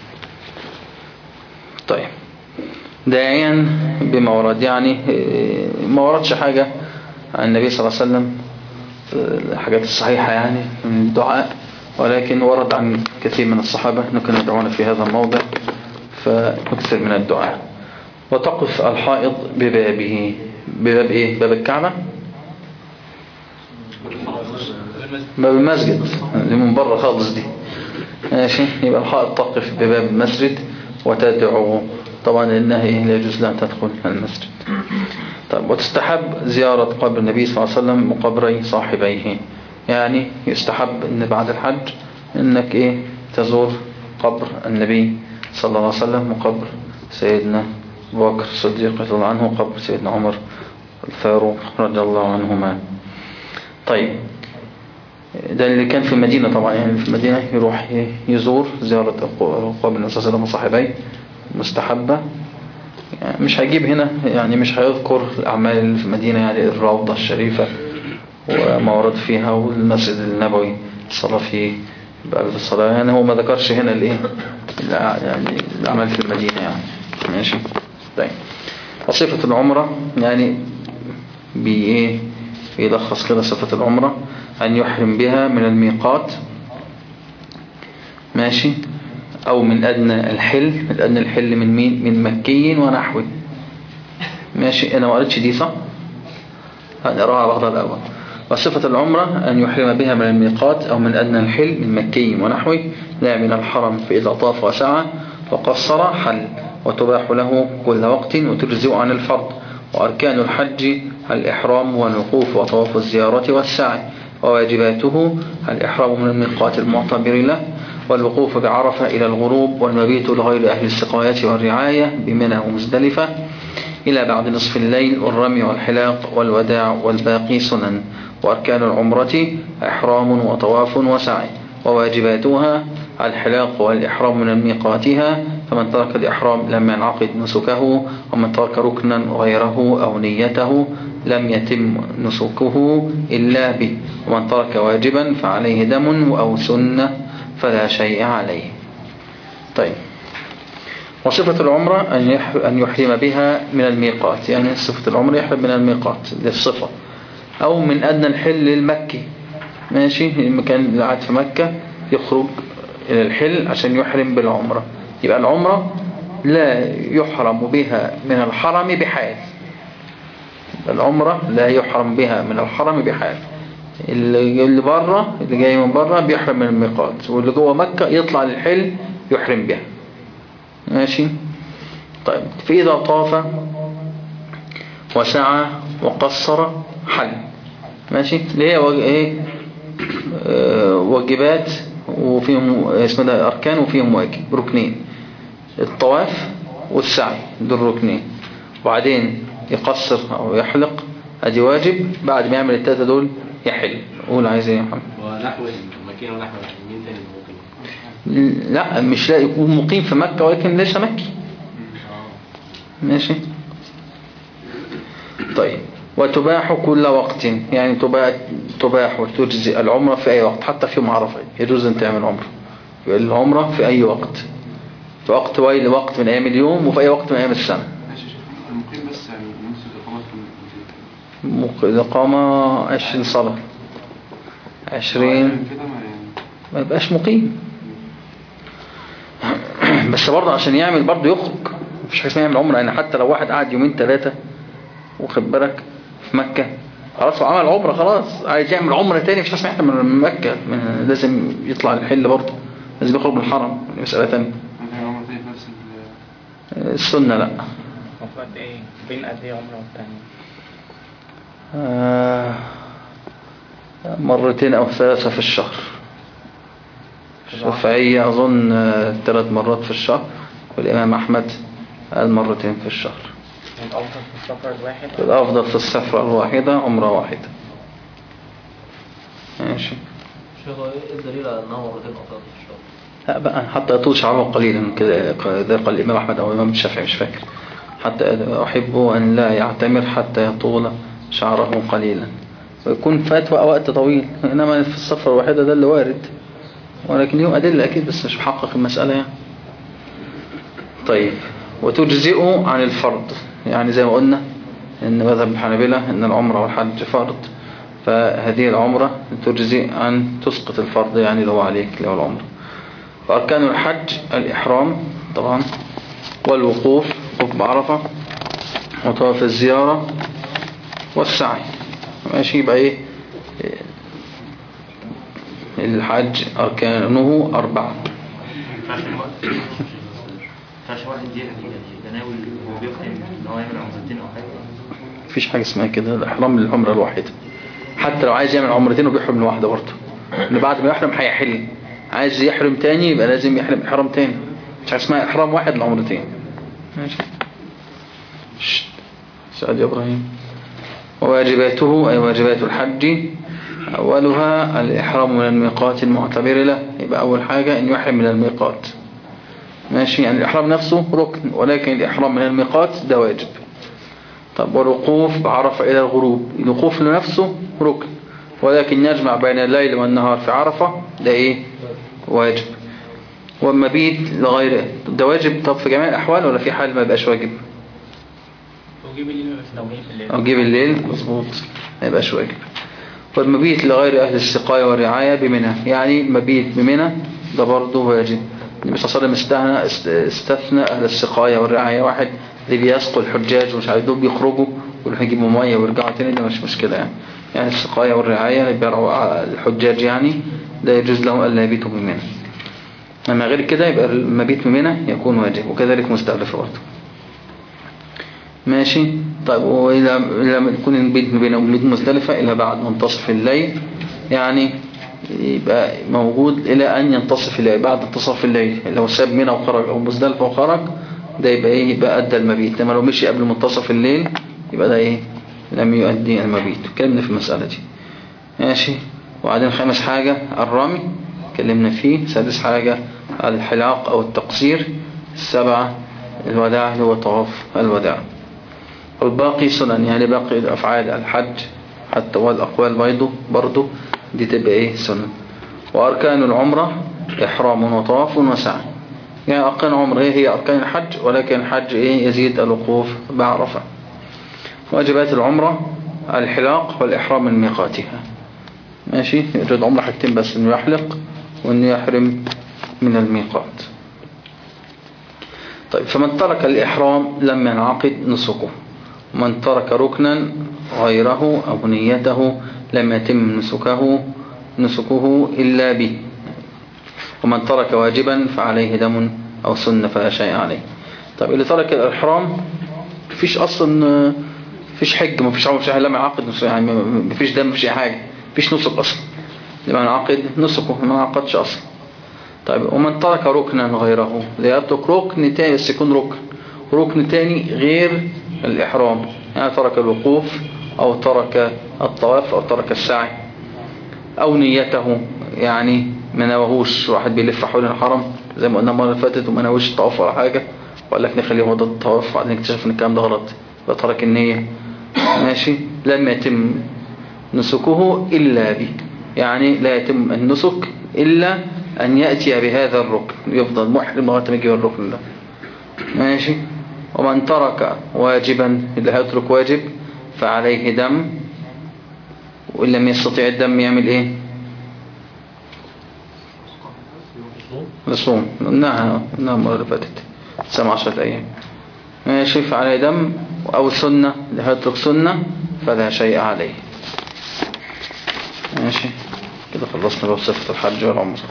Speaker 1: طيب داعيا بما ورد يعني إيه، ما وردش حاجة عن النبي صلى الله عليه وسلم في الحاجات الصحيحة يعني من الدعاء ولكن ورد عن كثير من الصحابة أنه كانوا يدعون في هذا الموضع فنكثر من الدعاء وتقف الحائض ببابه بباب ايه باب الكعبة باب المسجد اللي من بره خالص دي ماشي يبقى الحائط تقف بباب المسجد وتدعو طبعا انها إيه؟ لا يجوز لها تدخل المسجد طيب وتستحب زيارة قبر النبي صلى الله عليه وسلم وقبري صاحبيه يعني يستحب ان بعد الحج انك ايه تزور قبر النبي صلى الله عليه وسلم وقبر سيدنا أبو بكر الصديق رضي الله عنه وقبر سيدنا عمر الفاروق رضي الله عنهما طيب ده اللي كان في المدينة طبعا يعني في المدينة يروح يزور زيارة قبر النبي صلى الله عليه وسلم وصاحبيه مستحبة يعني مش هيجيب هنا يعني مش هيذكر الأعمال اللي في المدينة يعني الروضة الشريفة وما ورد فيها والمسجد النبوي الصلاة فيه بقلب الصلاة يعني هو ما ذكرش هنا الايه الأع- يعني الأعمال في المدينة يعني ماشي طيب وصفة العمرة يعني بإيه يلخص كده صفة العمرة أن يحرم بها من الميقات ماشي أو من أدنى الحل من أدنى الحل من مين من مكي ونحوه ماشي أنا ما قريتش دي صح هنقراها على بعضها الأول وصفة العمرة أن يحرم بها من الميقات أو من أدنى الحل من مكي ونحوه لا من الحرم فإذا طاف وسعى وقصر حل وتباح له كل وقت وتجزئ عن الفرض وأركان الحج الإحرام والوقوف وطواف الزيارة والسعي وواجباته الإحرام من الميقات المعتبر له والوقوف بعرفة إلى الغروب والمبيت لغير أهل السقاية والرعاية بمنى ومزدلفة إلى بعد نصف الليل والرمي والحلاق والوداع والباقي سنن وأركان العمرة إحرام وطواف وسعي وواجباتها الحلاق والإحرام من ميقاتها فمن ترك الإحرام لم ينعقد نسكه ومن ترك ركنا غيره أو نيته لم يتم نسكه إلا به ومن ترك واجبا فعليه دم أو سنة فلا شيء عليه طيب وصفة العمرة أن يح- أن يحرم بها من الميقات يعني صفة العمرة يحرم من الميقات دي الصفة أو من أدنى الحل المكي ماشي المكان اللي قاعد في مكة يخرج إلى الحل عشان يحرم بالعمرة يبقى العمرة لا يحرم بها من الحرم بحال العمرة لا يحرم بها من الحرم بحال اللي اللي بره اللي جاي من بره بيحرم من الميقات واللي جوه مكة يطلع للحل يحرم بها ماشي طيب فإذا طاف وسعى وقصر حل ماشي اللي هي وج- ايه آه، واجبات وفيهم اسمه ده اركان وفيهم واجب ركنين الطواف والسعي دول ركنين وبعدين يقصر او يحلق ادي واجب بعد ما يعمل التلاتة دول يحل قول عايز ايه يا محمد
Speaker 2: ونحو المكين ونحو مين تاني ممكن
Speaker 1: لا مش لا يكون مقيم في مكة ولكن ليس مكي ماشي طيب وتباح كل وقت يعني تباح, تباح وتجزي العمرة في أي وقت حتى في يوم عرفة يجوز أن تعمل عمرة العمرة في أي وقت في وقت ويل وقت من أيام اليوم وفي أي وقت من أيام السنة
Speaker 6: ماشي يا شيخ المقيم بس يعني نص الإقامات في المسجد
Speaker 1: مق- الإقامة عشرين صلاة عشرين
Speaker 6: كده ما يعني
Speaker 1: ما يبقاش مقيم بس برضه عشان يعمل برضه يخرج مفيش حاجه اسمها يعمل عمره يعني حتى لو واحد قعد يومين ثلاثه واخد بالك في مكه خلاص هو عمل عمره خلاص عايز يعمل عمره تاني مفيش حاجه اسمها يعمل من مكه من لازم يطلع الحل برضه لازم يخرج من الحرم دي مساله ثانيه
Speaker 6: ممكن عمر تاني في نفس ال
Speaker 1: السنه لا
Speaker 7: المفروض قد ايه بين قد ايه عمره والتانية
Speaker 1: آه، مرتين او ثلاثه في الشهر الشافعية أظن آه، ثلاث مرات في الشهر والإمام أحمد قال مرتين في الشهر
Speaker 7: الأفضل في السفر الواحد
Speaker 1: الأفضل في السفرة الواحدة عمرة واحدة ماشي
Speaker 4: شيخ هو ايه الدليل على انها مرتين او ثلاثة في الشهر؟
Speaker 1: لا بقى حتى يطول شعره قليلا كده ده قال الإمام أحمد أو الإمام الشافعي مش فاكر حتى أحب أن لا يعتمر حتى يطول شعره قليلا ويكون فات وقت طويل إنما في السفرة الواحدة ده اللي وارد ولكن ليهم أدلة أكيد بس مش محقق المسألة يعني طيب وتجزئ عن الفرض يعني زي ما قلنا ان مذهب الحنابلة ان العمرة والحج فرض فهذه العمرة تجزئ عن تسقط الفرض يعني لو عليك لو العمرة وأركان الحج الإحرام طبعا والوقوف وقوف بعرفة وطواف الزيارة والسعي ماشي يبقى ايه الحج أركانه أربعة
Speaker 5: ما ينفعش الوقت ما ينفعش واحد يعني يتناول وهو بيختم ان هو يعمل عمرتين او حاجه
Speaker 1: مفيش حاجة اسمها كده الإحرام للعمرة الواحدة حتى لو عايز يعمل عمرتين وبيحرم من واحدة برضه إن بعد ما يحرم هيحل عايز يحرم تاني يبقى لازم يحرم إحرام تاني مش حاجة اسمها إحرام واحد لعمرتين ماشي شت. سعد يا إبراهيم وواجباته أي واجبات الحج أولها الإحرام من الميقات المعتبر له يبقى أول حاجة أن يحرم من الميقات ماشي يعني الإحرام نفسه ركن ولكن الإحرام من الميقات ده واجب طب والوقوف بعرفة إلى الغروب الوقوف لنفسه ركن ولكن يجمع بين الليل والنهار في عرفة ده إيه واجب والمبيت لغير ده واجب طب في جميع الأحوال ولا في حال ما يبقاش واجب
Speaker 7: وجيب الليل لو جيب الليل
Speaker 1: أو جيب الليل مظبوط ما يبقاش واجب والمبيت لغير أهل السقاية والرعاية بمنى يعني مبيت بمنى ده برضه واجب النبي صلى الله عليه وسلم استثنى است- استثنى أهل السقاية والرعاية واحد اللي بيسقوا الحجاج ومش عارف دول بيخرجوا ويروحوا يجيبوا مية ويرجعوا تاني ده مش مشكلة يعني يعني السقاية والرعاية اللي بيرعوا على الحجاج يعني ده يجوز لهم ألا يبيتوا بمنى أما غير كده يبقى المبيت بمنى يكون واجب وكذلك مستألف برضه ماشي طيب وإلى لما يكون البيت بين بيت مزدلفة إلى بعد منتصف الليل يعني يبقى موجود إلى أن ينتصف الليل بعد انتصاف الليل لو ساب منها وخرج أو مزدلفة وخرج ده يبقى إيه يبقى أدى المبيت لما لو مشي قبل منتصف الليل يبقى ده إيه لم يؤدي المبيت اتكلمنا في المسألة دي ماشي وبعدين خامس حاجة الرمي اتكلمنا فيه سادس حاجة الحلاق أو التقصير السبعة الوداع اللي هو طواف الوداع والباقي سنن يعني باقي أفعال الحج حتى والأقوال بيضه برضه دي تبقى إيه سنن وأركان العمرة إحرام وطواف وسعي يعني أركان العمرة هي هي أركان الحج ولكن الحج إيه يزيد الوقوف بعرفة واجبات العمرة الحلاق والإحرام من ميقاتها ماشي يريد عمره حاجتين بس انه يحلق وانه يحرم من الميقات طيب فمن ترك الإحرام لم ينعقد نسكه ومن ترك ركنا غيره أو نيته لم يتم نسكه نسكه إلا به ومن ترك واجبا فعليه دم أو سنة فلا شيء عليه طيب اللي ترك الإحرام مفيش أصلا مفيش حج مفيش عمر مفيش لم يعقد نسك يعني مفيش دم مفيش حاجة مفيش نسك أصلا لما ينعقد نسكه ما ينعقدش أصلا طيب ومن ترك ركنا غيره ليترك ركن تاني بس يكون ركن ركن تاني غير الإحرام يعني ترك الوقوف أو ترك الطواف أو ترك السعي أو نيته يعني ما نوهوش واحد بيلف حول الحرم زي ما قلنا المرة اللي فاتت وما نوهوش الطواف ولا حاجة وقال لك نخليه هو ده الطواف وبعدين اكتشف ان الكلام ده غلط فترك النية ماشي لم يتم نسكه إلا به يعني لا يتم النسك إلا أن يأتي بهذا الركن يفضل محرم لغاية ما يجي الركن ده ماشي ومن ترك واجبا اللي هيترك واجب فعليه دم وإن لم يستطيع الدم يعمل ايه يصوم قلناها قلناها المرة اللي فاتت سبع عشرة أيام ماشي فعليه دم أو سنة اللي هيترك سنة فلا شيء عليه ماشي كده خلصنا بقى صفة الحج والعمرة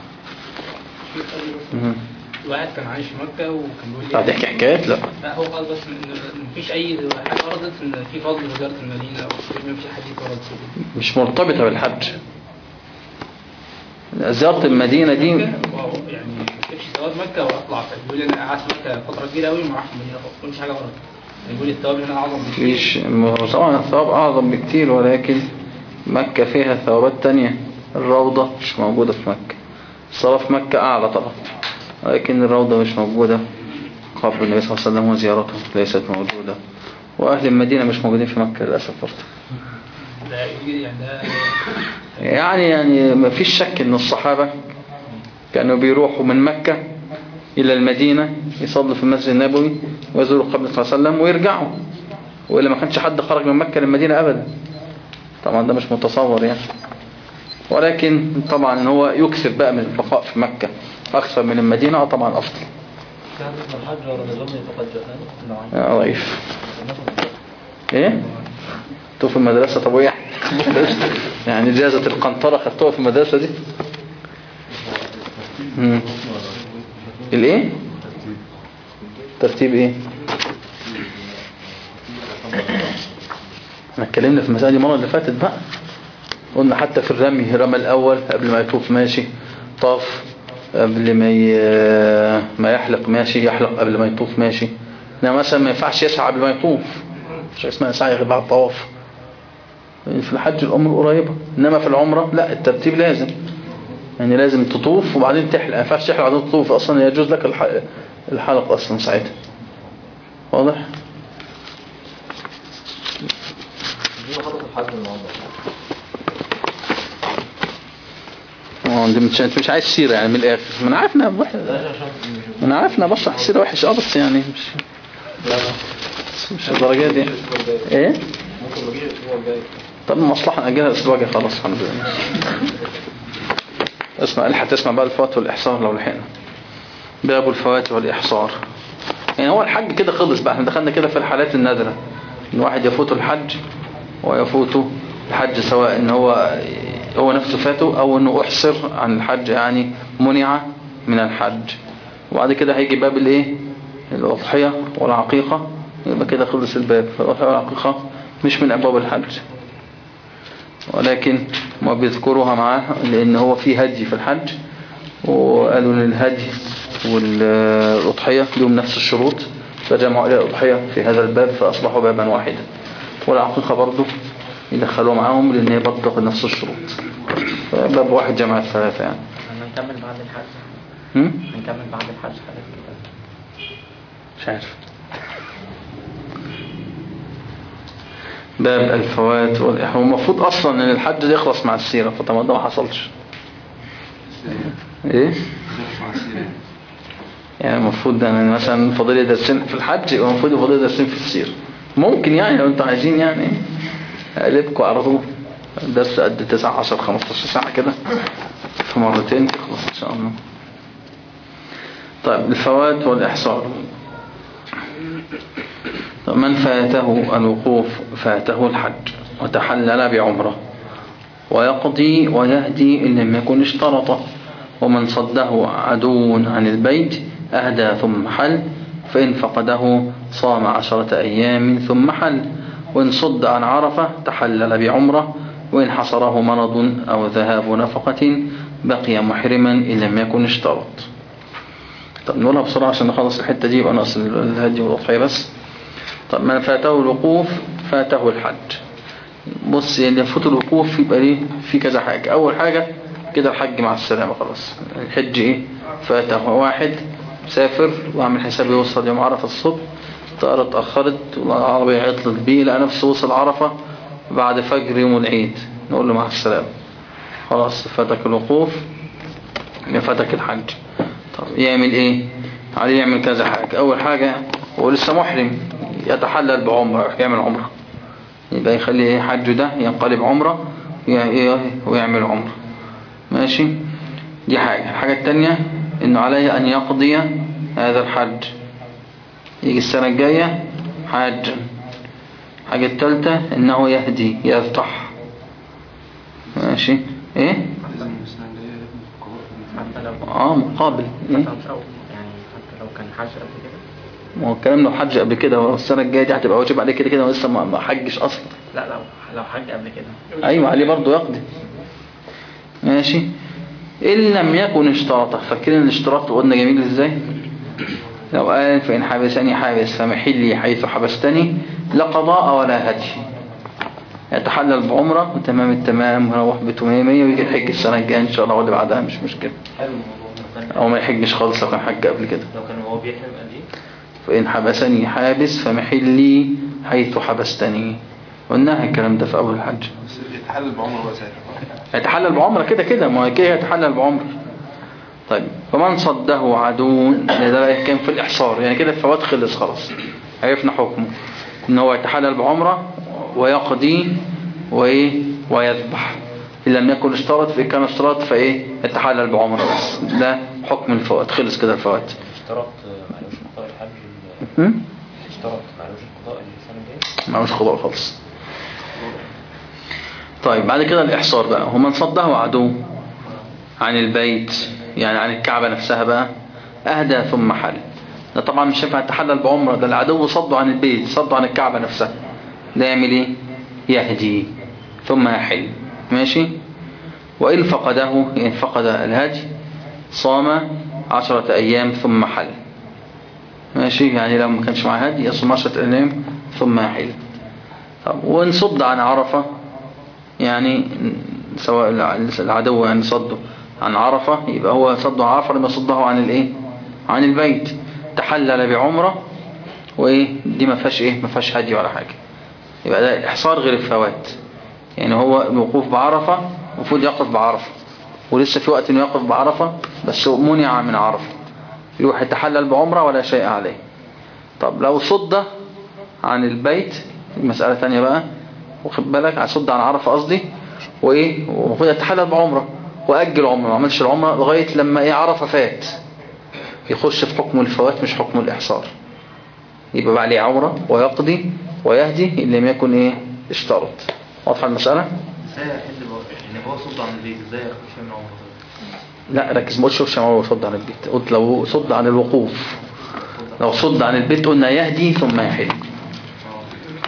Speaker 1: مهم.
Speaker 8: واحد كان عايش في مكة وكان بيقول لي
Speaker 1: بعد يحكي حكايات لا
Speaker 8: لا هو قال بس ان إن مفيش اي حاجة وردت ان في فضل لزيارة المدينة او مفيش حديث ورد كده
Speaker 1: مش مرتبطة بالحج زيارة المدينة دي
Speaker 8: مكة وهو يعني مش ثواب مكة واطلع بيقول لي انا قعدت في مكة فترة كبيرة قوي ما رحتش المدينة خالص مفيش حاجة ورد بيقول لي الثواب هنا اعظم بكتير
Speaker 1: فيش طبعا الثواب أعظم بكتير ولكن مكة فيها ثوابات تانية الروضة مش موجودة في مكة الصلاة في مكة أعلى طبعا ولكن الروضة مش موجودة قبل النبي صلى الله عليه وسلم وزيارته ليست موجودة وأهل المدينة مش موجودين في مكة للأسف برضه
Speaker 8: ده يجي يعني ده
Speaker 1: يعني يعني ما فيش شك ان الصحابة كانوا بيروحوا من مكة الى المدينة يصلوا في المسجد النبوي ويزوروا قبل صلى الله عليه وسلم ويرجعوا وإلا ما كانش حد خرج من مكة للمدينة ابدا طبعا ده مش متصور يعني ولكن طبعا هو يكثر بقى من البقاء في مكة اكثر من المدينة آه طبعا افضل
Speaker 4: كان اسم الحج ولا نظام يتقدم
Speaker 1: يا ضعيف ايه تو في المدرسة طب وإيه يعني جازة القنطرة خدتوها في المدرسة دي مم. الايه ترتيب ايه احنا اتكلمنا في المسألة دي المرة اللي فاتت بقى قلنا حتى في الرمي رمى الأول قبل ما يطوف ماشي طاف قبل ما ي- ما يحلق ماشي يحلق قبل ما يطوف ماشي انما مثلا ما ينفعش يسعى قبل ما يطوف مش اسمها سعي غير بعد الطواف في الحج الأمر قريبة إنما في العمرة لا الترتيب لازم يعني لازم تطوف وبعدين تحلق ما ينفعش تحلق وبعدين تطوف أصلا يجوز لك الح- الحلق أصلا ساعتها واضح؟
Speaker 4: دي خطط الحج النهارده
Speaker 1: اه دي مش انت مش عايز سيرة يعني من الآخر ما أنا عارف إنها وحش
Speaker 4: لا عشان
Speaker 1: ما أنا عارف إنها بشرح السيرة وحش أه بس يعني مش
Speaker 4: لا لا
Speaker 1: مش الدرجات دي
Speaker 4: الاسبوع الجاي
Speaker 1: إيه؟
Speaker 4: ممكن ما اجيش الاسبوع الجاي
Speaker 1: طب مصلحة نأجلها الأسبوع الجاي خلاص الحمد لله اسمع الحق تسمع بقى الفوات والإحصار لو لحقنا باب الفوات والإحصار يعني هو الحج كده خلص بقى احنا دخلنا كده في الحالات النادرة ان واحد يفوته الحج ويفوته الحج سواء ان هو هو نفسه فاته او انه احصر عن الحج يعني منع من الحج وبعد كده هيجي باب الايه الأضحية والعقيقة يبقى كده خلص الباب فهو الحقيقة مش من أبواب الحج ولكن ما بيذكروها معاه لأن هو في هدي في الحج وقالوا ان الهدي والأضحية لهم نفس الشروط فجمعوا إلى الأضحية في هذا الباب فأصبحوا بابا واحدا والعقيقة برضو يدخلوا معاهم لأن هي برضو تاخد نفس الشروط باب واحد جمع الثلاثة يعني
Speaker 7: هنكمل بعد الحج
Speaker 1: هم؟
Speaker 7: هنكمل بعد الحج حاجات كده
Speaker 1: مش عارف باب الفوات والإحرام المفروض أصلا أن الحج ده يخلص مع السيرة فطبعا ده ما حصلش إيه؟
Speaker 6: مع السيرة
Speaker 1: يعني المفروض ده أنا مثلا فاضل لي درسين في الحج يبقى المفروض فاضل لي درسين في السيرة ممكن يعني لو انتوا عايزين يعني اقلبكم على طول درس قد 9 10 15 ساعة كده في مرتين تخلص ان شاء الله طيب الفوات والإحصار طب من فاته الوقوف فاته الحج وتحلل بعمره ويقضي ويهدي إن لم يكن اشترطه ومن صده عدو عن البيت أهدى ثم حل فإن فقده صام عشرة أيام ثم حل وإن صد عن عرفة تحلل بعمره وإن حصره مرض أو ذهاب نفقة بقي محرما إن لم يكن اشترط طب نقولها بسرعة عشان نخلص الحتة دي يبقى ناقص الهدي والأضحية بس طب من فاته الوقوف فاته الحج بص اللي يفوت الوقوف يبقى ليه في كذا حاجة أول حاجة كده الحج مع السلامة خلاص الحج إيه فاته واحد سافر وعمل حساب يوصل يوم عرفة الصبح الطائرة اتأخرت والعربية عطلت بيه لقى نفسه وصل عرفة بعد فجر يوم العيد نقول له مع السلامة خلاص فاتك الوقوف فاتك الحج طب يعمل ايه عليه يعمل كذا حاجة اول حاجة هو لسه محرم يتحلل بعمره يعمل عمره يبقى يخلي ايه حجه ده ينقلب عمره ويعمل عمره ماشي دي حاجة الحاجة التانية انه عليه ان يقضي هذا الحج يجي السنة الجاية حاجا الحاجة التالتة انه يهدي يفتح ماشي ايه
Speaker 6: لازم السنة الجاية يكون فقراء
Speaker 7: حتى لو
Speaker 1: اه مقابل ايه
Speaker 7: حتى لو يعني حتى لو كان حج قبل كده
Speaker 1: ما هو الكلام لو حج قبل كده والسنة الجاية دي هتبقى واجب عليه كده كده ولسه ما ما حجش اصلا
Speaker 7: لا لو لو حج قبل كده
Speaker 1: ايوه عليه برضه يقضي ماشي ان لم يكن اشترطه فاكرين الاشتراط قلنا جميل ازاي لو قال فإن حبسني حابس فمحلي حيث حبستني لا قضاء ولا هدي يتحلل بعمرة وتمام التمام ويروح بيته مية مية ويجي يحج السنة الجاية إن شاء الله واللي بعدها مش مشكلة
Speaker 5: حلو الموضوع لو كان
Speaker 1: أو ما يحجش خالص لو كان حج قبل كده
Speaker 5: لو كان هو بيحلم قد ايه
Speaker 1: فإن حبسني حابس فمحلي حيث حبستني قلناها الكلام ده في أول الحج
Speaker 6: بس يتحلل بعمره بقى ساعتها
Speaker 1: يتحلل بعمرة كده كده ما هو كده يتحلل بعمرة طيب فمن صده عدو ده بقى كان في الإحصار يعني كده الفوات خلص خلاص عرفنا حكمه ان هو يتحلل بعمرة ويقضي وإيه ويذبح إن لم يكن اشترط في كان اشترط فإيه يتحلل بعمرة بس ده حكم الفوات خلص كده الفوات
Speaker 5: اشترط معلوش قضاء الحج
Speaker 1: هم؟
Speaker 5: اشترط معلوش قضاء السنة الجاية
Speaker 1: ما مش خضوع خالص طيب بعد كده الإحصار بقى ومن صده عدو عن البيت يعني عن الكعبة نفسها بقى أهدى ثم حل ده طبعا مش ينفع يتحلل بعمرة ده العدو صده عن البيت صده عن الكعبة نفسها ده يعمل ايه يهدي ثم يحل ماشي وإن فقده إن فقد الهدي صام عشرة أيام ثم حل ماشي يعني لو ما كانش معاه هدي يصوم عشرة أيام ثم يحل طب وإن صد عن عرفة يعني سواء العدو يعني صده عن عرفة يبقى هو صده عن عرفة لما صده عن الايه عن البيت تحلل بعمرة وايه دي ما فيهاش ايه ما فيهاش هدي ولا حاجة يبقى ده الاحصار غير الفوات يعني هو الوقوف بعرفة المفروض يقف بعرفة ولسه في وقت انه يقف بعرفة بس منع من عرفة يروح يتحلل بعمرة ولا شيء عليه طب لو صد عن البيت مسألة ثانية بقى واخد بالك هصد عن عرفة قصدي وايه ومفروض يتحلل بعمرة واجل عمره ما عملش العمرة لغاية لما ايه عرفة فات يخش في حكم الفوات مش حكم الاحصار يبقى بقى عليه عمرة ويقضي ويهدي ان لم يكن ايه اشترط واضحة المسألة
Speaker 5: ازاي يحل بقى- يعني هو صد عن البيت ازاي يخش من عمره
Speaker 1: لا ركز ما قلتش شوفش هو صد عن البيت قلت لو صد عن الوقوف لو صد عن البيت قلنا يهدي ثم يحل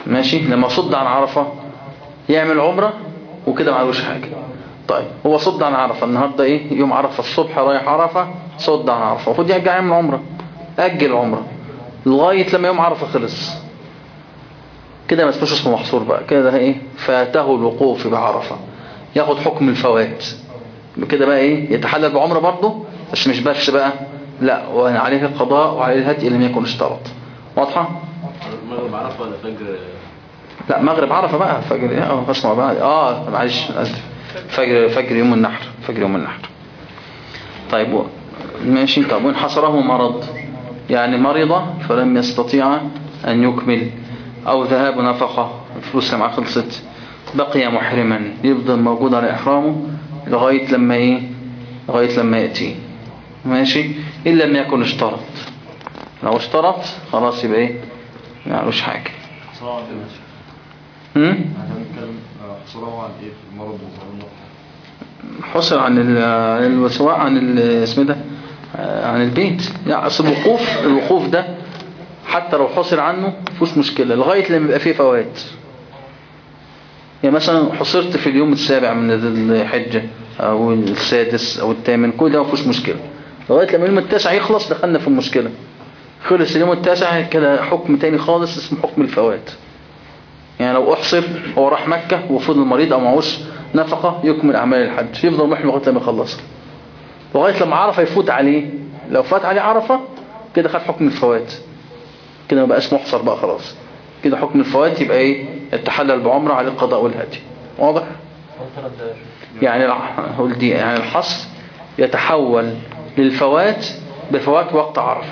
Speaker 1: ماشي لما صد عن عرفة يعمل عمرة وكده معلوش حاجة طيب هو صد عن عرفة النهاردة ايه يوم عرفة الصبح رايح عرفة صد عن عرفة المفروض يرجع يعمل عمرة أجل عمرة لغاية لما يوم عرفة خلص كده ما اسموش اسمه محصور بقى كده ايه فاته الوقوف بعرفة ياخد حكم الفوات كده بقى ايه يتحلل بعمرة برضه بس مش بس بقى لا وعليه القضاء وعليه الهدي إن لم يكن اشترط واضحة
Speaker 2: المغرب عرفة ولا فجر
Speaker 1: لا مغرب عرفة بقى فجر ايه اه اسمع بقى اه معلش اسف فجر فجر يوم النحر فجر يوم النحر طيب و- ماشي طب وين حصره مرض يعني مرض فلم يستطيع أن يكمل أو ذهاب نفقة الفلوس اللي معاه خلصت بقي محرما يفضل موجود على إحرامه لغاية لما إيه لغاية لما يأتي ماشي إن لم يكن اشترط لو اشترط خلاص يبقى إيه معلوش حاجة
Speaker 9: صراحة
Speaker 1: هم؟
Speaker 9: احنا بنتكلم صراحة عن ايه في المرض والمرض
Speaker 1: حصل عن ال- الوسواء عن ال- اسمه ده آه، عن البيت يعني اصل الوقوف الوقوف ده حتى لو حصل عنه مفيش مشكلة لغاية لما يبقى فيه فوات يعني مثلا حصرت في اليوم السابع من ذي الحجة او السادس او الثامن كل ده مفيش مشكلة لغاية لما اليوم التاسع يخلص دخلنا في المشكلة خلص اليوم التاسع كده حكم تاني خالص اسمه حكم الفوات يعني لو احصر هو راح مكة وفضل مريض او معهوش نفقة يكمل اعمال الحج يفضل محمل لغاية لما يخلصها لغاية لما عرفة يفوت عليه لو فات عليه عرفة كده خد حكم الفوات كده ما بقاش محصر بقى خلاص كده حكم الفوات يبقى ايه يتحلل بعمرة على القضاء والهدي واضح
Speaker 4: ممكن اديها
Speaker 1: يعني الع- هقول دي يعني الحصر يتحول للفوات بفوات وقت عرفة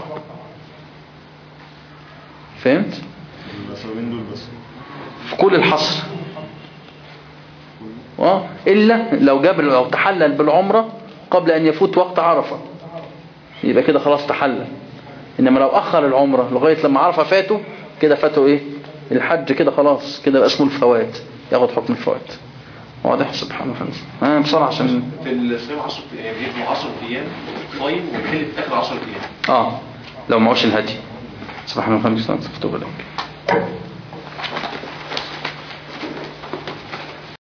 Speaker 1: فهمت
Speaker 9: السببين دول بس
Speaker 1: في كل الحصر اه إلا لو جاب لو تحلل بالعمرة قبل أن يفوت وقت عرفة يبقى كده خلاص تحلل إنما لو أخر العمرة لغاية لما عرفة فاته كده فاته إيه الحج كده خلاص كده بقى اسمه الفوات ياخد حكم الفوات واضح سبحانه وتعالى آه بسرعة عشان
Speaker 3: في الصيام 10 يعني بيجمع 10 ايام صايم وبيحل في اخر 10 ايام
Speaker 1: اه لو معوش الهدي سبحانه وتعالى اكتب لك